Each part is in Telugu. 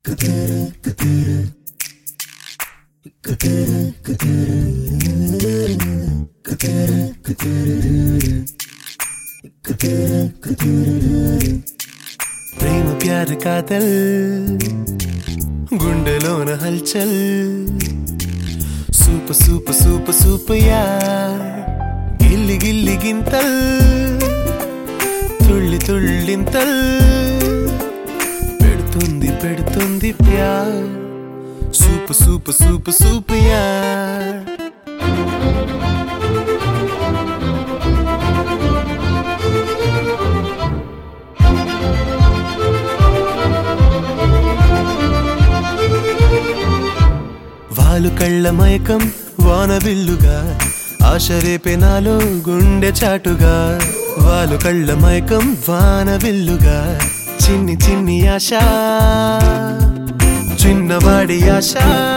ప్రేమ ప్యార కాతల్ గుండెలోన హల్చల్ సూపర్ సూపర్ సూపర్ సూపర్ యార్ గిల్లి గిల్లి గింతల్ తుళ్ళి తుళ్ళింతల్ పెడుతుంది పెడుతుంది ప్యార్ సూపర్ సూపర్ సూపర్ సూపర్ యార్ వాలు కళ్ళ మైకం వాన విల్లుగా ఆశ రేపే నాలో గుండె చాటుగా వాలు కళ్ళ మైకం వాన విల్లుగా చిన్ని చిన్ని ఆశ చిన్నవాడి ఆశ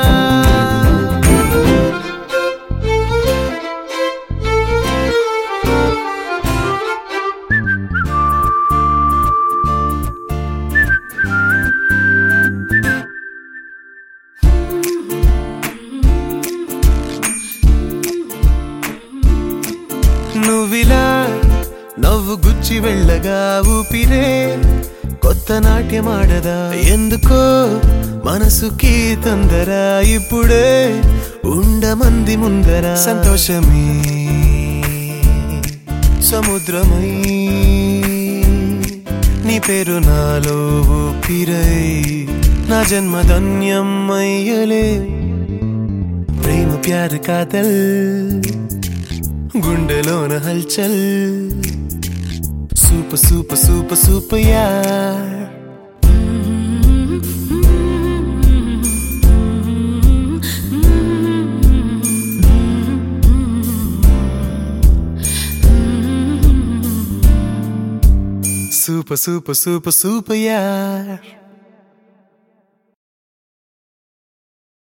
నువ్విలా నవ్వు గుచ్చి వెళ్ళగా ఊపిరే కొత్త నాట్యమాడదా ఎందుకో మనసుకి తొందర ఇప్పుడే ఉండమంది ముందర సంతోషమే సముద్రమై నీ పేరు నాలో ఊపిరై నా జన్మధన్యం అయ్యలే ప్రేమ ప్యార కాతల్ గుండెలోన హల్చల్ సూపర్ సూపర్ సూపర్ సూపర్ యార్ సూపర్ సూపర్ సూపర్ సూపర్ యార్